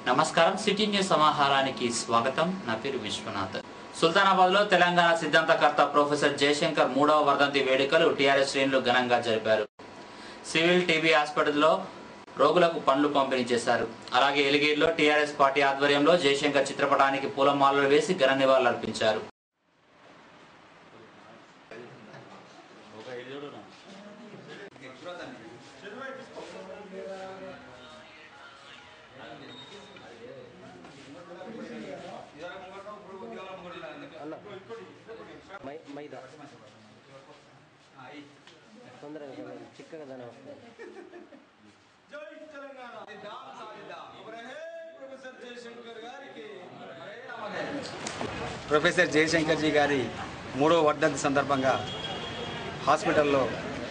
నమస్కారం city news సమాహారానికి స్వాగతం నా పేరు విశ్వనాథ్ సుల్తానాబాద్ లో తెలంగాణ సిద్ధాంతకర్త ప్రొఫెసర్ జయశంకర్ మూడవ వర్ధంతి వేడుకలు టీఆర్ఎస్ శ్రేణులు ఘనంగా జరిపారు సివిల్ టీబీ హాస్పిటల్లో రోగులకు పండ్లు పంపిణీ చేశారు అలాగే ఎలిగేరులో టీఆర్ఎస్ పార్టీ ఆధ్వర్యంలో జయశంకర్ చిత్రపటానికి పూలమాలలు వేసి ఘన నివాళులర్పించారు మై మైదా తొందరగా తొందరగా చిక్కగా దాని వస్తుంది జై తెలంగాణ సాధిద్దాం సాధిద్దాం మరి హే ప్రొఫెసర్ జయశంకర్ గారికి హరే నమః. ప్రొఫెసర్ జయశంకర్ జీ గారి మూడో వర్ధంతి సందర్భంగా హాస్పిటల్లో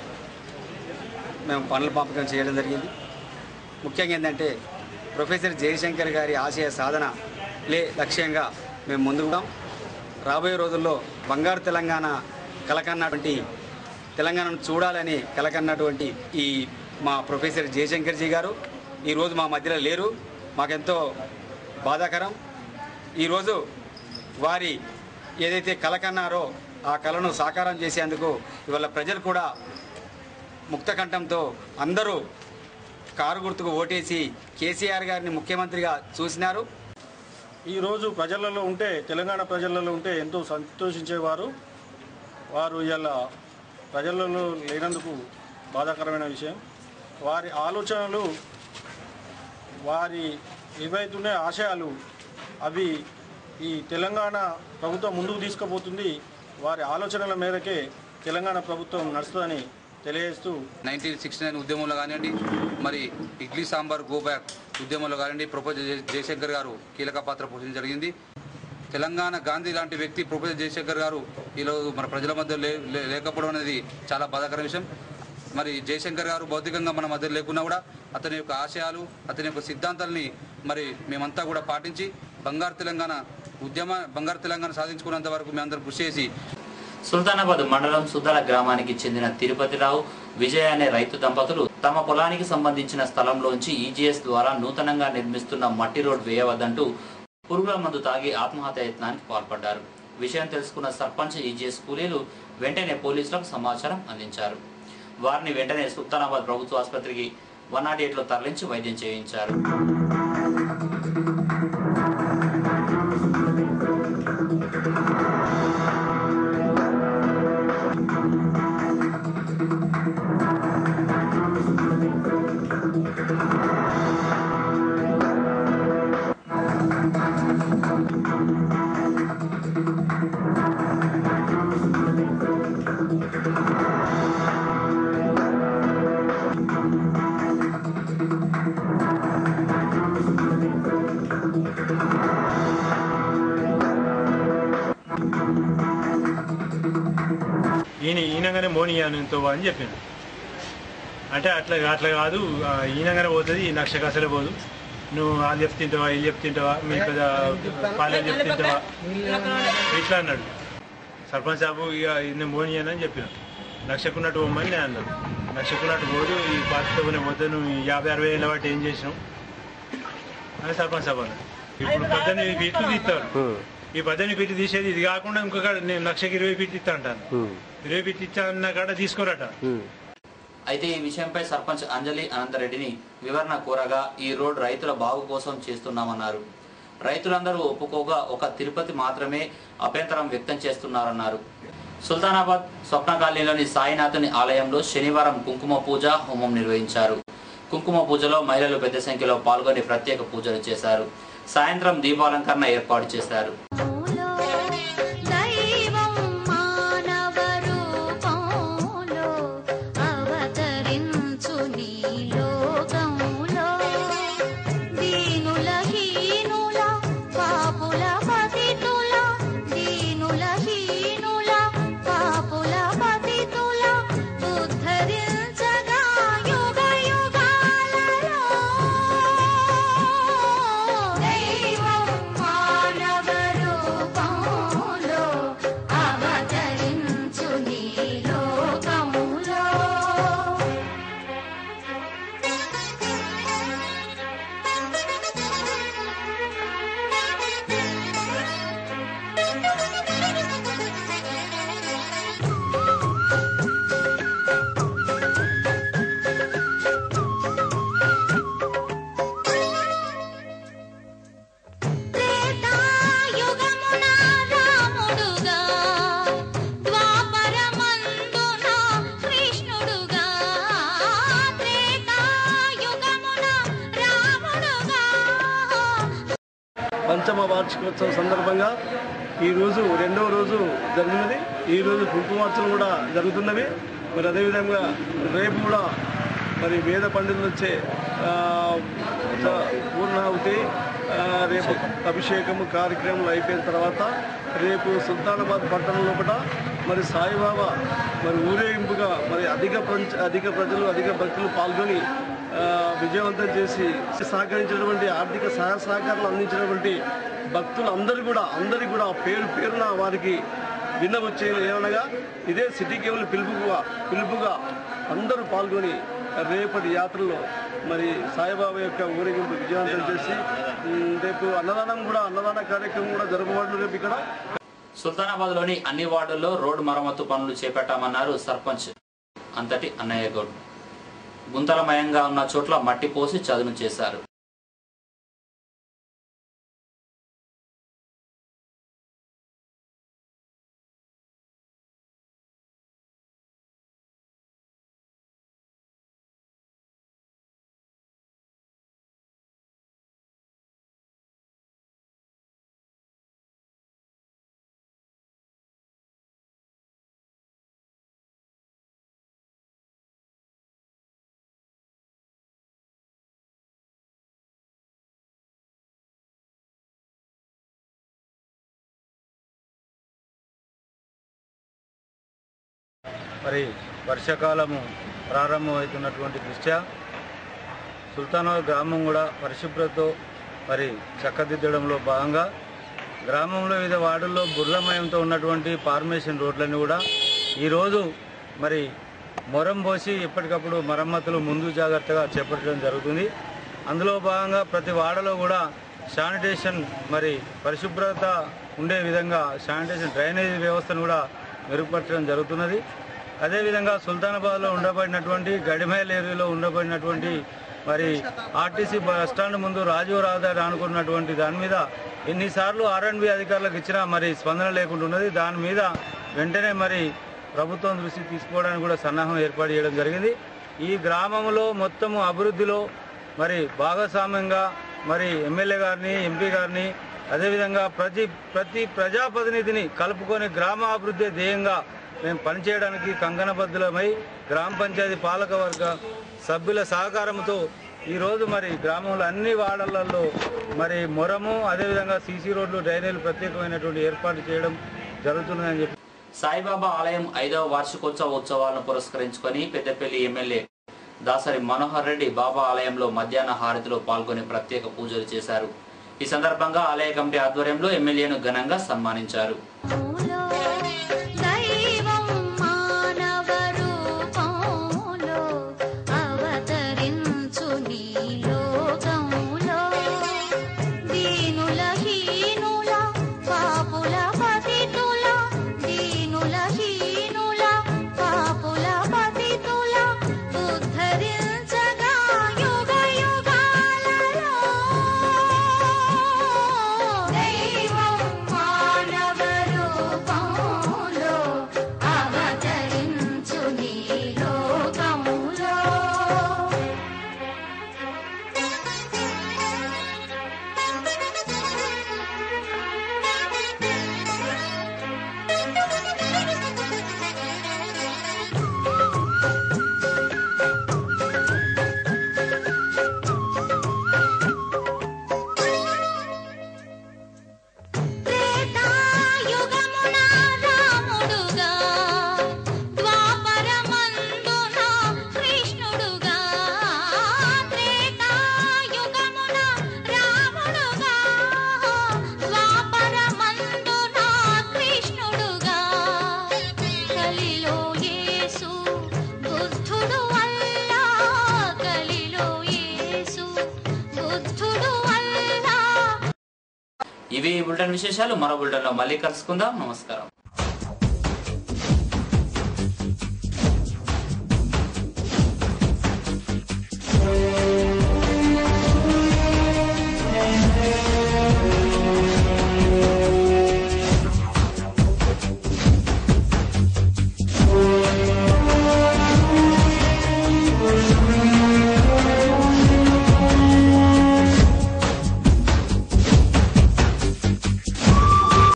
మేము పనుల పంపకం చేయడం జరిగింది ముఖ్యంగా ఏంటంటే ప్రొఫెసర్ జయశంకర్ గారి ఆశయ సాధన లే లక్ష్యంగా మేము ముందుకున్నాం రాబోయే రోజుల్లో బంగారు తెలంగాణ కలకన్నటువంటి తెలంగాణను చూడాలని కలకన్నటువంటి ఈ మా ప్రొఫెసర్ జయశంకర్ జీ గారు ఈరోజు మా మధ్యలో లేరు మాకెంతో బాధాకరం ఈరోజు వారి ఏదైతే కల కన్నారో ఆ కళను సాకారం చేసేందుకు ఇవాళ ప్రజలు కూడా ముక్తకంఠంతో అందరూ కారు గుర్తుకు ఓటేసి కేసీఆర్ గారిని ముఖ్యమంత్రిగా చూసినారు ఈరోజు ప్రజలలో ఉంటే తెలంగాణ ప్రజలలో ఉంటే ఎంతో సంతోషించేవారు వారు ఇలా ప్రజలలో లేనందుకు బాధాకరమైన విషయం వారి ఆలోచనలు వారి ఏవైతున్న ఆశయాలు అవి ఈ తెలంగాణ ప్రభుత్వం ముందుకు తీసుకుపోతుంది వారి ఆలోచనల మేరకే తెలంగాణ ప్రభుత్వం నడుస్తుందని తెలియజేస్తూ నైన్టీన్ సిక్స్టీ నైన్ ఉద్యమంలో కానివ్వండి మరి ఇడ్లీ సాంబార్ గో బ్యాక్ ఉద్యమంలో కానివ్వండి ప్రొఫెసర్ జయ- జయశంకర్ గారు కీలక పాత్ర పోషించడం జరిగింది తెలంగాణ గాంధీ లాంటి వ్యక్తి ప్రొఫెసర్ జయశంకర్ గారు ఈరోజు మన ప్రజల మధ్య లే- లే- లేకపోవడం అనేది చాలా బాధాకర విషయం మరి జయశంకర్ గారు భౌతికంగా మన మధ్య లేకున్నా కూడా అతని యొక్క ఆశయాలు అతని యొక్క సిద్ధాంతాలని మరి మేమంతా కూడా పాటించి బంగారు తెలంగాణ ఉద్యమ బంగారు తెలంగాణ సాధించుకున్నంత వరకు మేమందరం కృషి చేసి సుల్తానాబాద్ మండలం సుద్దల గ్రామానికి చెందిన తిరుపతిరావు విజయ అనే రైతు దంపతులు తమ పొలానికి సంబంధించిన స్థలంలోంచి ఈజీఎస్ ద్వారా నూతనంగా నిర్మిస్తున్న మట్టి రోడ్ వేయవద్దంటూ పురుగుల మందు తాగి ఆత్మహత్య యత్నానికి పాల్పడ్డారు విషయం తెలుసుకున్న సర్పంచ్ ఈజీఎస్ కూలీలు వెంటనే పోలీసులకు సమాచారం అందించారు వారిని వెంటనే సుల్తానాబాద్ ప్రభుత్వ ఆసుపత్రికి వన్ నాట్ ఎయిట్లో తరలించి వైద్యం చేయించారు ఈయన ఈయనగానే మోనియానంతో అని చెప్పాను అంటే అట్లా అట్లా కాదు ఆ, ఈయనగానే పోతుంది ఈ నక్ష అసలే పోదు నువ్వు వాళ్ళు చెప్తే తింటావా వీళ్ళు చెప్తే తింటావా మీ పెద్ద పాలెలు చెప్తే తింటావా ఇట్లా అన్నాడు సర్పంచ్ సాబు ఇక నేను మోనియాను అని చెప్పిన లక్షకున్నట్టు పోమని నేను అన్నాడు లక్షకున్నట్టు పోదు ఈ పార్టీతో పోతే నువ్వు ఈ యాభై అరవై ఏళ్ళ వాటి ఏం చేసినావు అని సర్పంచ్ సాబు అన్నాడు ఇప్పుడు పద్దెనిమిది ఫీట్లు తీస్తారు ఈ పద్దెనిమిది ఫీట్లు తీసేది ఇది కాకుండా ఇంకొక నేను లక్షకి ఇరవై ఫీట్లు ఇస్తా అంటాను ఇరవై ఫీట్లు ఇచ్చా అన్న కాడ తీసుకోరట అయితే ఈ విషయంపై సర్పంచ్ అంజలి అనంతరెడ్డిని వివరణ కోరగా ఈ రోడ్ రైతుల బాగు కోసం చేస్తున్నామన్నారు రైతులందరూ ఒప్పుకోగా ఒక తిరుపతి మాత్రమే అభ్యంతరం వ్యక్తం చేస్తున్నారన్నారు సుల్తానాబాద్ స్వప్న కాలనీలోని సాయినాథుని ఆలయంలో శనివారం కుంకుమ పూజ హోమం నిర్వహించారు కుంకుమ పూజలో మహిళలు పెద్ద సంఖ్యలో పాల్గొని ప్రత్యేక పూజలు చేశారు సాయంత్రం దీపాలంకరణ ఏర్పాటు చేశారు దైవం మానవ రూపంలో అవతరించు నీ లోకంలో దీనుల హీనుల పాపుల పతితుల దీనుల హీనుల పాపుల పతితుల ఉద్ధరించగా యుగ యుగాలలో దైవం మానవ రూపంలో అవతరించు నీ లోకములో పంచమ వార్షికోత్సవం సందర్భంగా ఈరోజు రెండవ రోజు జరిగినది ఈరోజు కుంకుమార్చనలు కూడా జరుగుతున్నవి మరి అదేవిధంగా రేపు కూడా మరి వేద పండితులు వచ్చే ఆ, స- పూర్ణాహుతి ఆ, రేపు అభిషేకము కార్యక్రమాలు అయిపోయిన తర్వాత రేపు సుల్తానాబాద్ పట్టణం లోపల మరి సాయిబాబా మరి ఊరేగింపుగా మరి అధిక పంచ అధిక ప్రజలు అధిక భక్తులు పాల్గొని ఆ, విజయవంతం చేసి సహకరించినటువంటి ఆర్థిక సహాయ సహకారాలు అందించినటువంటి భక్తులు అందరూ కూడా అందరికీ కూడా పేరు పేరున వారికి విన్నవచ్చేది ఏమనగా ఇదే సిటీ కేబుల్ పిలుపుగా పిలుపుగా అందరూ పాల్గొని రేపటి యాత్రలో మరి సాయిబాబా యొక్క ఊరేగింపు విజయవంతం చేసి ఉమ్, రేపు అన్నదానం కూడా అన్నదాన కార్యక్రమం కూడా జరపబడుతుంది రేపు ఇక్కడ సుల్తానాబాద్ లోని అన్ని వార్డుల్లో రోడ్డు మరమ్మతు పనులు చేపట్టామన్నారు సర్పంచ్ అంతటి అన్నయ్య గౌడ్ గుంతలమయంగా ఉన్న చోట్ల మట్టి పోసి చదును చేశారు మరి వర్షాకాలము ప్రారంభమవుతున్నటువంటి దృష్ట్యా సుల్తానాబాద్ గ్రామం కూడా పరిశుభ్రతతో మరి చక్కదిద్దడంలో భాగంగా గ్రామంలో వివిధ వార్డుల్లో బుర్రమయంతో ఉన్నటువంటి ఫార్మేషన్ రోడ్లన్నీ కూడా ఈరోజు మరి మొరం పోసి ఎప్పటికప్పుడు మరమ్మతులు ముందు జాగ్రత్తగా చేపట్టడం జరుగుతుంది అందులో భాగంగా ప్రతి వాడలో కూడా శానిటేషన్ మరి పరిశుభ్రత ఉండే విధంగా శానిటేషన్ డ్రైనేజ్ వ్యవస్థను కూడా మెరుగుపరచడం జరుగుతున్నది అదేవిధంగా సుల్తానాబాద్లో ఉండబడినటువంటి గడిమైల్ ఏరియాలో ఉండబడినటువంటి మరి ఆర్టీసీ బస్ స్టాండ్ ముందు రాజీవ్ రహదారి అనుకున్నటువంటి దాని మీద ఎన్నిసార్లు ఆర్ఎండ్బి అధికారులకు ఇచ్చినా మరి స్పందన లేకుండా ఉన్నది దాని మీద వెంటనే మరి ప్రభుత్వం దృష్టి తీసుకోవడానికి కూడా సన్నాహం ఏర్పాటు చేయడం జరిగింది ఈ గ్రామంలో మొత్తము అభివృద్ధిలో మరి భాగస్వామ్యంగా మరి ఎమ్మెల్యే గారిని ఎంపీ గారిని అదేవిధంగా ప్రతి ప్రతి ప్రజాప్రతినిధిని కలుపుకొని గ్రామాభివృద్ధి ధ్యేయంగా మేము పనిచేయడానికి కంకణబద్ధులమై గ్రామ పంచాయతీ పాలక వర్గ సభ్యుల సహకారంతో ఈరోజు మరి గ్రామంలో అన్ని వాడలలో మరి మొరము అదేవిధంగా సీసీ రోడ్లు డ్రైనేజీలు ప్రత్యేకమైనటువంటి ఏర్పాటు చేయడం జరుగుతుందని చెప్పి సాయిబాబా ఆలయం ఐదవ వార్షికోత్సవ ఉత్సవాలను పురస్కరించుకొని పెద్దపల్లి ఎమ్మెల్యే దాసరి మనోహర్ రెడ్డి బాబా ఆలయంలో మధ్యాహ్న హారతిలో పాల్గొని ప్రత్యేక పూజలు చేశారు ఈ సందర్భంగా ఆలయ కమిటీ ఆధ్వర్యంలో ఎమ్మెల్యేను ఘనంగా సన్మానించారు మూలో దైవం మానవ రూపంలో అవతరించు నీ లోకములో దీనుల హీనుల పాపుల పతితుల దీనుల హీనుల పాపుల పతితుల ఉద్ధరించగా యుగ యుగాలలో దైవం మానవ రూపంలో అవతరించు నీ లోకములో త్రేతాయుగమున రాముడుగా ద్వాపరమందున కృష్ణుడుగా త్రేతాయుగమున రాముడుగా ద్వాపరమందున కృష్ణుడుగా కలిలో యేసు బుద్ధుడు అల్లా కలిలో యేసు బుద్ధుడు అల్లా ఇవి ఈ బులెటిన్ విశేషాలు మరో బులెటిన్లో మళ్ళీ కలుసుకుందాం నమస్కారం